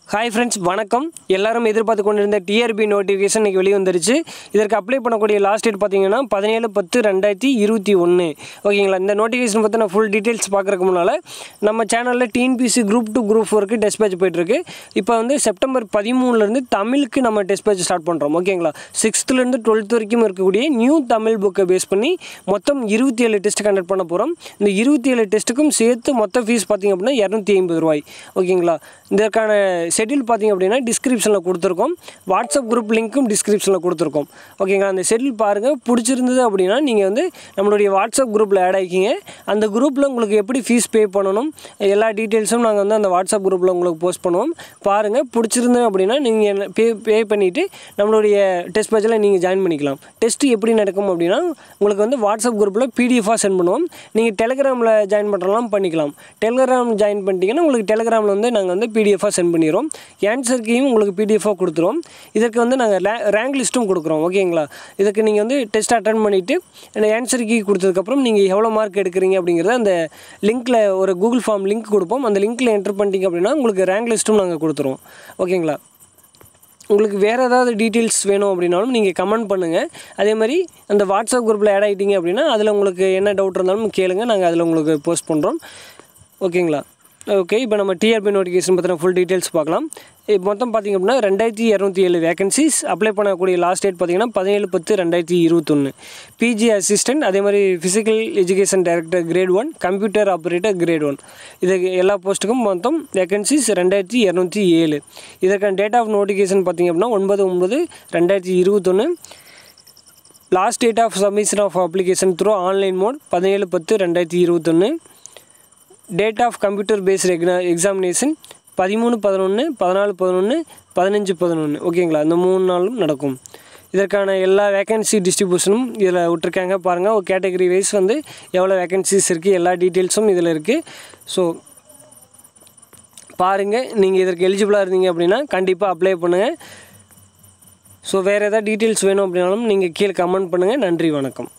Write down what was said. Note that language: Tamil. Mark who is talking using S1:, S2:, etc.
S1: ஹாய் ஃப்ரெண்ட்ஸ் வணக்கம் எல்லாரும் எதிர்பார்த்து கொண்டிருந்த டிஆர்பி நோட்டிஃபிகேஷன் இன்றைக்கி வெளியே வந்துருச்சு இதற்கு அப்ளை பண்ணக்கூடிய லாஸ்ட் டேட் பார்த்தீங்கன்னா பதினேழு பத்து ரெண்டாயிரத்தி இருபத்தி ஒன்று ஓகேங்களா இந்த நோட்டிஃபிகேஷன் பற்றி நான் ஃபுல் டீட்டெயில்ஸ் பார்க்குறதுக்கு முன்னால் நம்ம சேனலில் டிஎன்பிசி குரூப் டூ குரூப் ஃபோருக்கு டெஸ்ட் பேட்ச் போயிட்டுருக்கு இப்போ வந்து செப்டம்பர் பதிமூணுலேருந்து தமிழுக்கு நம்ம டெஸ்ட் பேட்ச் ஸ்டார்ட் பண்ணுறோம் ஓகேங்களா சிக்ஸ்த்துலேருந்து டுவெல்த் வரைக்கும் இருக்கக்கூடிய நியூ தமிழ் புக்கை பேஸ் பண்ணி மொத்தம் இருபத்தி ஏழு டெஸ்ட் கண்டக்ட் பண்ண போகிறோம் இந்த இருபத்தி ஏழு டெஸ்ட்டுக்கும் சேர்த்து மொத்த ஃபீஸ் பார்த்திங்க அப்படின்னா இரநூத்தி ஐம்பது ரூபாய் ஓகேங்களா இதற்கான ஷெட்யூல் பார்த்திங்க அப்படின்னா டிஸ்கிரிப்ஷனில் கொடுத்துருக்கோம் வாட்ஸ்அப் குரூப் லிங்க்கும் டிஸ்கிரிப்ஷனில் கொடுத்துருக்கோம் ஓகேங்களா அந்த ஷெட்யூல் பாருங்கள் பிடிச்சிருந்தது அப்படின்னா நீங்கள் வந்து நம்மளுடைய வாட்ஸ்அப் குரூப்பில் ஆட் ஆகிக்கிங்க அந்த குரூப்பில் உங்களுக்கு எப்படி ஃபீஸ் பே பண்ணணும் எல்லா டீட்டெயில்ஸும் நாங்கள் வந்து அந்த வாட்ஸ்அப் குரூப்பில் உங்களுக்கு போஸ்ட் பண்ணுவோம் பாருங்கள் பிடிச்சிருந்தது அப்படின்னா நீங்கள் பே பே பண்ணிவிட்டு நம்மளுடைய டெஸ்ட் பேட்சில் நீங்கள் ஜாயின் பண்ணிக்கலாம் டெஸ்ட்டு எப்படி நடக்கும் அப்படின்னா உங்களுக்கு வந்து வாட்ஸ்அப் குரூப்பில் பிடிஎஃபாக சென்ட் பண்ணுவோம் நீங்கள் டெலிகிராமில் ஜாயின் பண்ணுறலாம் பண்ணிக்கலாம் டெலிகிராம் ஜாயின் பண்ணிட்டீங்கன்னா உங்களுக்கு டெலிகிராமில் வந்து நாங்கள் வந்து பிடிஎஃபாக சென்ட் பண்ணிடுவோம் ஆன்சர் கீயும் உங்களுக்கு பிடிஎஃபாக கொடுத்துருவோம் இதற்கு வந்து நாங்கள் ரேங்க் லிஸ்ட்டும் கொடுக்குறோம் ஓகேங்களா இதுக்கு நீங்கள் வந்து டெஸ்ட் அட்டன் பண்ணிவிட்டு அந்த ஆன்சர் கீ கொடுத்ததுக்கப்புறம் நீங்கள் எவ்வளோ மார்க் எடுக்கிறீங்க அப்படிங்கிறத அந்த லிங்க்கில் ஒரு கூகுள் ஃபார்ம் லிங்க் கொடுப்போம் அந்த லிங்க்கில் என்டர் பண்ணிட்டீங்க அப்படின்னா உங்களுக்கு ரேங்க் லிஸ்ட்டும் நாங்கள் கொடுத்துருவோம் ஓகேங்களா உங்களுக்கு வேறு ஏதாவது டீட்டெயில்ஸ் வேணும் அப்படின்னாலும் நீங்கள் கமெண்ட் பண்ணுங்கள் அதே மாதிரி அந்த வாட்ஸ்அப் குரூப்பில் ஆட் ஆகிட்டீங்க அப்படின்னா அதில் உங்களுக்கு என்ன டவுட் இருந்தாலும் கேளுங்க நாங்கள் அதில் உங்களுக்கு போஸ்ட் பண்ணுறோம் ஓகேங்களா ஓகே இப்போ நம்ம டிஆர்பி நோட்டிஃபிகேஷன் பற்றின ஃபுல் டீட்டெயில்ஸ் பார்க்கலாம் இப்போ மொத்தம் பார்த்திங்க அப்படின்னா ரெண்டாயிரத்தி இரநூத்தி ஏழு வேகன்சிஸ் அப்ளை பண்ணக்கூடிய லாஸ்ட் டேட் பார்த்திங்கன்னா பதினேழு பத்து ரெண்டாயிரத்தி இருபத்தொன்று பிஜி அசிஸ்டன்ட் அதே மாதிரி physical education director grade one computer operator grade one இது எல்லா போஸ்ட்டுக்கும் மொத்தம் வேகன்சிஸ் ரெண்டாயிரத்தி இரநூத்தி ஏழு இதற்கான டேட் ஆஃப் நோட்டிஃபிகேஷன் பார்த்திங்க அப்படின்னா ஒன்பது ஒன்பது ரெண்டாயிரத்தி இருபத்தொன்று last date of submission of application through online mode பதினேழு பத்து ரெண்டாயிரத்தி இருபத்தொன்று date of computer based exa examination பதிமூணு பதினொன்று பதினாலு பதினொன்று பதினஞ்சு பதினொன்று ஓகேங்களா இந்த மூணு நாளும் நடக்கும் இதற்கான எல்லா வேகன்சி டிஸ்ட்ரிபியூஷனும் இதில் விட்ருக்காங்க பாருங்கள் ஒரு கேட்டகரி வைஸ் வந்து எவ்வளோ வேகன்சிஸ் இருக்குது எல்லா டீட்டெயில்ஸும் இதில் இருக்குது ஸோ பாருங்கள் நீங்கள் இதற்கு எலிஜிபிளாக இருந்தீங்க அப்படின்னா கண்டிப்பாக அப்ளை பண்ணுங்கள் ஸோ வேறு எதாவது டீட்டெயில்ஸ் வேணும் அப்படின்னாலும் நீங்கள் கீழே கமெண்ட் பண்ணுங்கள் நன்றி வணக்கம்